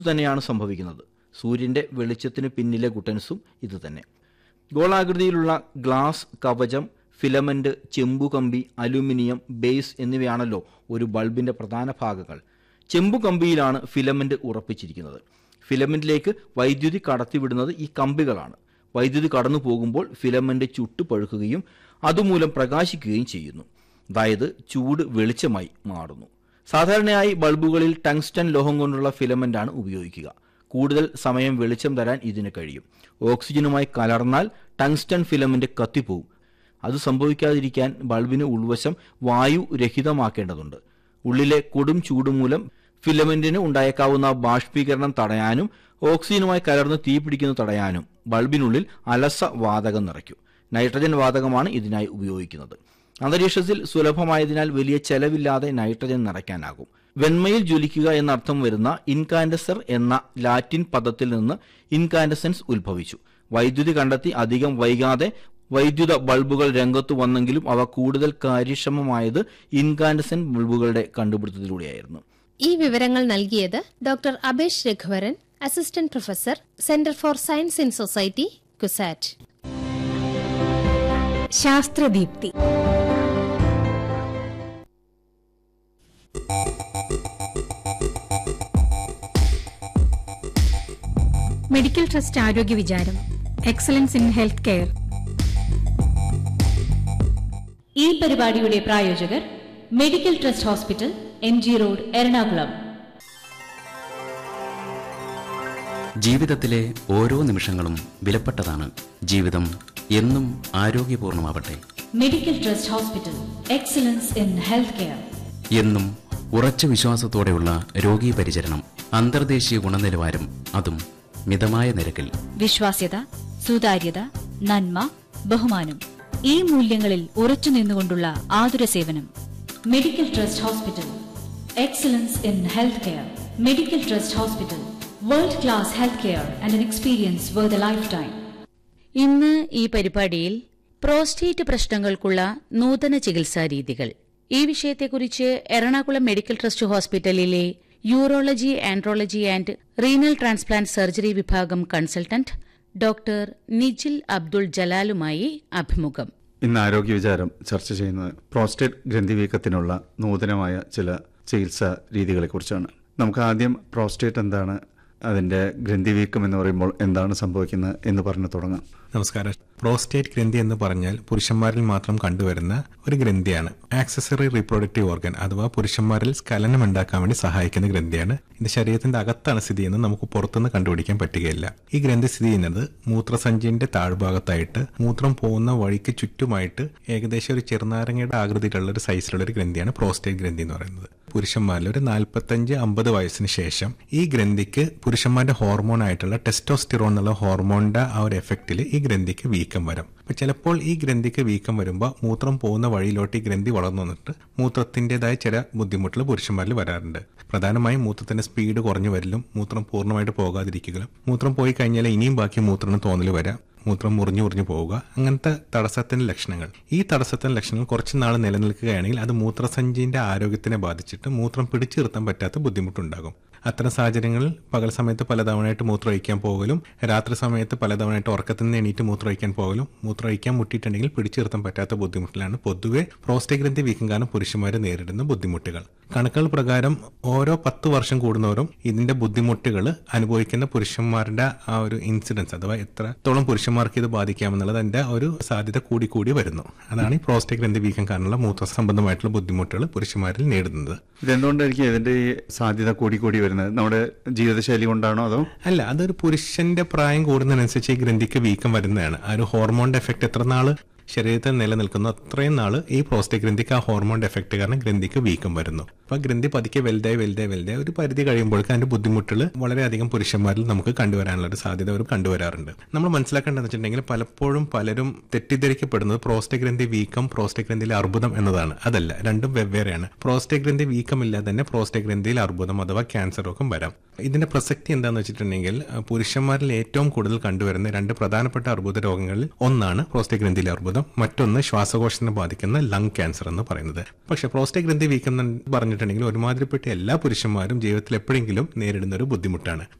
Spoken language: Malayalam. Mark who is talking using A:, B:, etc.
A: തന്നെയാണ് സംഭവിക്കുന്നത് സൂര്യന്റെ വെളിച്ചത്തിന് പിന്നിലെ ഗുട്ടൻസും ഇതുതന്നെ ഗോളാകൃതിയിലുള്ള ഗ്ലാസ് കവചം ഫിലമെന്റ് ചെമ്പുകമ്പി അലുമിനിയം ബേസ് എന്നിവയാണല്ലോ ഒരു ബൾബിന്റെ പ്രധാന ഭാഗങ്ങൾ ചെമ്പുകമ്പിയിലാണ് ഫിലമെന്റ് ഉറപ്പിച്ചിരിക്കുന്നത് ഫിലമെന്റിലേക്ക് വൈദ്യുതി കടത്തിവിടുന്നത് ഈ കമ്പികളാണ് വൈദ്യുതി കടന്നു പോകുമ്പോൾ ഫിലമെന്റ് ചുട്ടുപഴുക്കുകയും അതുമൂലം പ്രകാശിക്കുകയും ചെയ്യുന്നു അതായത് ചൂട് വെളിച്ചമായി മാറുന്നു സാധാരണയായി ബൾബുകളിൽ ടങ്സ്റ്റൺ ലോഹം കൊണ്ടുള്ള ഫിലമെന്റാണ് ഉപയോഗിക്കുക കൂടുതൽ സമയം വെളിച്ചം തരാൻ ഇതിന് കഴിയും ഓക്സിജനുമായി കലർന്നാൽ ടങ്സ്റ്റൺ ഫിലമെന്റ് കത്തിപ്പോവും അത് സംഭവിക്കാതിരിക്കാൻ ബൾബിന് ഉൾവശം വായു രഹിതമാക്കേണ്ടതുണ്ട് ഉള്ളിലെ കൊടും ചൂട് മൂലം ഫിലമെന്റിന് ഉണ്ടായേക്കാവുന്ന ബാഷ്പീകരണം തടയാനും ഓക്സിജനുമായി കലർന്ന് തീ പിടിക്കുന്നത് തടയാനും ബൾബിനുള്ളിൽ അലസ വാതകം നിറയ്ക്കും നൈട്രജൻ വാതകമാണ് ഇതിനായി ഉപയോഗിക്കുന്നത് അന്തരീക്ഷത്തിൽ സുലഭമായതിനാൽ വലിയ ചെലവില്ലാതെ നൈട്രജൻ നിറയ്ക്കാനാകും വെണ്മയിൽ ജ്വലിക്കുക എന്നർത്ഥം വരുന്ന ഇൻകാൻഡസർ എന്ന ലാറ്റിൻ പദത്തിൽ നിന്ന് ഇൻകാൻഡസൻസ് ഉത്ഭവിച്ചു വൈദ്യുതി കണ്ടെത്തി അധികം വൈകാതെ വൈദ്യുത ബൾബുകൾ രംഗത്തു വന്നെങ്കിലും അവ കൂടുതൽ കാര്യക്ഷമമായത് ഇൻകാൻഡസൻ ബൾബുകളുടെ കണ്ടുപിടുത്തത്തിലൂടെയായിരുന്നു
B: ഈ വിവരങ്ങൾ നൽകിയത് doctor Abesh Raghuvaran assistant professor centre for science in society CUSAT
C: Sasthradeepthi medical trust ആരോഗ്യ വിചാരം എക്സലൻസ് ഇൻ ഹെൽത്ത് കെയർ
D: ഈ പരിപാടിയുടെ പ്രായോജകർ medical trust hospital M G road Ernakulam
E: ജീവിതത്തിലെ ഓരോ നിമിഷങ്ങളും വിലപ്പെട്ടതാണ് ജീവിതം എന്നും ആരോഗ്യപൂർണമാവട്ടെ
D: medical trust hospital excellence in health care
E: എന്നും ഉറച്ച വിശ്വാസത്തോടെയുള്ള രോഗീ പരിചരണം അന്തർദേശീയ ഗുണനിലവാരം അതും മിതമായ നിരക്കിൽ
D: വിശ്വാസ്യത സുതാര്യത നന്മ ബഹുമാനം ഈ മൂല്യങ്ങളിൽ ഉറച്ചു നിന്നുകൊണ്ടുള്ള ആതുര സേവനം medical trust hospital excellence in health care medical trust hospital world class health care and an experience for the lifetime
F: ഇന്ന് ഈ പരിപാടിയിൽ പ്രോസ്റ്റേറ്റ് പ്രശ്നങ്ങൾക്കുള്ള നൂതന ചികിത്സാ രീതികൾ ഈ വിഷയത്തെക്കുറിച്ച് എറണാകുളം മെഡിക്കൽ ട്രസ്റ്റ് ഹോസ്പിറ്റലിലെ urology andrology and renal transplant surgery വിഭാഗം കൺസൾട്ടന്റ് ഡോക്ടർ നിജിൽ അബ്ദുൾ ജലാലുമായി അഭിമുഖം
G: ഇന്ന് ആരോഗ്യ വിചാരം ചർച്ച ചെയ്യുന്നത് പ്രോസ്റ്റേറ്റ് ഗ്രന്ഥിവീക്കത്തിനുള്ള നൂതനമായ ചില ചികിത്സാ രീതികളെക്കുറിച്ചാണ് നമുക്ക് ആദ്യം പ്രോസ്റ്റേറ്റ് എന്താണ് അതിൻ്റെ ഗ്രന്ഥിവീക്കം എന്ന് പറയുമ്പോൾ എന്താണ് സംഭവിക്കുന്നത് എന്ന് പറഞ്ഞു തുടങ്ങാം
H: നമസ്കാരം പ്രോസ്റ്റേറ്റ് ഗ്രന്ഥി എന്ന് പറഞ്ഞാൽ പുരുഷന്മാരിൽ മാത്രം കണ്ടുവരുന്ന ഒരു ഗ്രന്ഥിയാണ് ആക്സസറി റീപ്രൊഡക്റ്റീവ് ഓർഗൻ അഥവാ പുരുഷന്മാരിൽ സ്ഖലനം ഉണ്ടാക്കാൻ വേണ്ടി സഹായിക്കുന്ന ഗ്രന്ഥിയാണ് ഇത് ശരീരത്തിന്റെ അകത്താണ് സ്ഥിതി ചെയ്യുന്നത് നമുക്ക് പുറത്തുനിന്ന് കണ്ടുപിടിക്കാൻ പറ്റുകയില്ല ഈ ഗ്രന്ഥി സ്ഥിതി ചെയ്യുന്നത് മൂത്രസഞ്ചിന്റെ താഴ്ഭാഗത്തായിട്ട് മൂത്രം പോകുന്ന വഴിക്ക് ചുറ്റുമായിട്ട് ഏകദേശം ഒരു ചെറുനാരങ്ങയുടെ ആകൃതിയിലുള്ള ഒരു സൈസിലുള്ള ഒരു ഗ്രന്ഥിയാണ് പ്രോസ്റ്റേറ്റ് ഗ്രന്ഥി എന്ന് പറയുന്നത് പുരുഷന്മാരിൽ ഒരു നാൽപ്പത്തഞ്ച് അമ്പത് വയസ്സിന് ശേഷം ഈ ഗ്രന്ഥിക്ക് പുരുഷന്മാരുടെ ഹോർമോൺ ആയിട്ടുള്ള ടെസ്റ്റോസ്റ്റിറോൺ എന്നുള്ള ഹോർമോണിന്റെ ആ ഒരു എഫക്റ്റിൽ ഈ ഗ്രന്ഥിക്ക് വീക്കം വരും അപ്പൊ ചിലപ്പോൾ ഈ ഗ്രന്ഥിക്ക് വീക്കം വരുമ്പോൾ മൂത്രം പോകുന്ന വഴിയിലോട്ട് ഈ ഗ്രന്ഥി വളർന്നു വന്നിട്ട് മൂത്രത്തിൻ്റെതായ ചില ബുദ്ധിമുട്ടുകൾ പുരുഷന്മാരിൽ വരാറുണ്ട് പ്രധാനമായും മൂത്രത്തിന്റെ സ്പീഡ് കുറഞ്ഞു വരലും മൂത്രം പൂർണ്ണമായിട്ട് പോകാതിരിക്കുകയും മൂത്രം പോയി കഴിഞ്ഞാൽ ഇനിയും ബാക്കി മൂത്രം തോന്നൽ വരാം മൂത്രം മുറിഞ്ഞു മുറിഞ്ഞു പോവുക അങ്ങനത്തെ തടസ്സത്തിന്റെ ലക്ഷണങ്ങൾ ഈ തടസ്സത്തിന്റെ ലക്ഷണങ്ങൾ കുറച്ച് നാൾ നിലനിൽക്കുകയാണെങ്കിൽ അത് മൂത്രസഞ്ചിന്റെ ആരോഗ്യത്തിനെ ബാധിച്ചിട്ട് മൂത്രം പിടിച്ചു നിർത്താൻ പറ്റാത്ത ബുദ്ധിമുട്ടുണ്ടാകും അത്തരം സാഹചര്യങ്ങളിൽ പകൽ സമയത്ത് പലതവണയായിട്ട് മൂത്രമൊഴിക്കാൻ പോകലും രാത്രി സമയത്ത് പലതവണയായിട്ട് ഉറക്കത്തിൽ നിന്ന് എണീറ്റ് മൂത്രമൊഴിക്കാൻ പോകലും മൂത്രമൊഴിക്കാൻ മുട്ടിയിട്ടുണ്ടെങ്കിൽ പിടിച്ചു നിർത്താൻ പറ്റാത്ത ബുദ്ധിമുട്ടിലാണ് പൊതുവെ പ്രോസ്റ്റേറ്റ് ഗ്രന്ഥി വീക്കം കാരണം പുരുഷന്മാർ നേരിടുന്ന ബുദ്ധിമുട്ടുകൾ കണക്കുകൾ പ്രകാരം ഓരോ പത്ത് വർഷം കൂടുന്നവരും ഇതിന്റെ ബുദ്ധിമുട്ടുകൾ അനുഭവിക്കുന്ന പുരുഷന്മാരുടെ ആ ഒരു ഇൻസിഡൻസ് അഥവാ എത്രത്തോളം പുരുഷന്മാർക്ക് ഇത് ബാധിക്കാമെന്നുള്ളത് അതിന്റെ ഒരു സാധ്യത കൂടി കൂടി വരുന്നു അതാണ് ഈ പ്രോസ്റ്റേറ്റ് ഗ്രന്ഥി വീക്കം കാരണമുള്ള മൂത്ര സംബന്ധമായിട്ടുള്ള ബുദ്ധിമുട്ടുകൾ പുരുഷന്മാരിൽ നേരിടുന്നത്
G: ഇതെന്തുകൊണ്ടായിരിക്കും ഇതിന്റെ ഈ സാധ്യത കൂടി കൂടി വരുന്നത് നമ്മുടെ ജീവിതശൈലി കൊണ്ടാണോ അതോ
H: അല്ല അതൊരു പുരുഷന്റെ പ്രായം കൂടുന്നതിനനുസരിച്ച് ഈ ഗ്രന്ഥിക്ക് വീക്കം വരുന്നതാണ് ആ ഒരു ഹോർമോണിന്റെ എഫക്ട് എത്ര നാള് ശരീരത്തിൽ നിലനിൽക്കുന്നു അത്രയും നാള് ഈ പ്രോസ്റ്റേറ്റ് ഗ്രന്ഥിക്ക് ആ ഹോർമോണിന്റെ എഫക്ട് കാരണം ഗ്രന്ഥിക്ക് വീക്കം വരുന്നു അപ്പൊ ഗ്രന്ഥി പതുക്കെ വലുതായി വലുതായി വലുതായി ഒരു പരിധി കഴിയുമ്പോഴേക്കും അതിന്റെ ബുദ്ധിമുട്ടുകൾ വളരെയധികം പുരുഷന്മാരിൽ നമുക്ക് കണ്ടുവരാനുള്ള ഒരു സാധ്യത അവർ കണ്ടുവരാറുണ്ട് നമ്മൾ മനസ്സിലാക്കേണ്ടതെന്ന് വെച്ചിട്ടുണ്ടെങ്കിൽ പലപ്പോഴും പലരും തെറ്റിദ്ധരിക്കപ്പെടുന്നത് പ്രോസ്റ്റേറ്റ് ഗ്രന്ഥി വീക്കം പ്രോസ്റ്റേറ്റ് ഗ്രന്ഥിയിലെ അർബുദം എന്നതാണ് അതല്ല രണ്ടും വെവ്വേറെയാണ് പ്രോസ്റ്റേറ്റ് ഗ്രന്ഥി വീക്കമില്ലാതെ തന്നെ പ്രോസ്റ്റേറ്റ് ഗ്രന്ഥിയിൽ അർബുദം അഥവാ ക്യാൻസർ രോഗം വരാം ഇതിന്റെ പ്രസക്തി എന്താന്ന് വെച്ചിട്ടുണ്ടെങ്കിൽ അഹ് പുരുഷന്മാരിൽ ഏറ്റവും കൂടുതൽ കണ്ടുവരുന്ന രണ്ട് പ്രധാനപ്പെട്ട അർബുദ രോഗങ്ങളിൽ ഒന്നാണ് പ്രോസ്റ്റേറ്റ് ഗ്രന്ഥിയിലെ അർബുദം മറ്റൊന്ന് ശ്വാസകോശത്തിന് ബാധിക്കുന്ന ലങ് ക്യാൻസർ എന്ന് പറയുന്നത് പക്ഷെ പ്രോസ്റ്റേറ്റ് ഗ്രന്ഥി വീക്കം എന്ന് പറഞ്ഞിട്ടുണ്ടെങ്കിൽ ഒരുമാതിരിപ്പെട്ട എല്ലാ പുരുഷന്മാരും ജീവിതത്തിൽ എപ്പോഴെങ്കിലും നേരിടുന്ന ഒരു ബുദ്ധിമുട്ടാണ്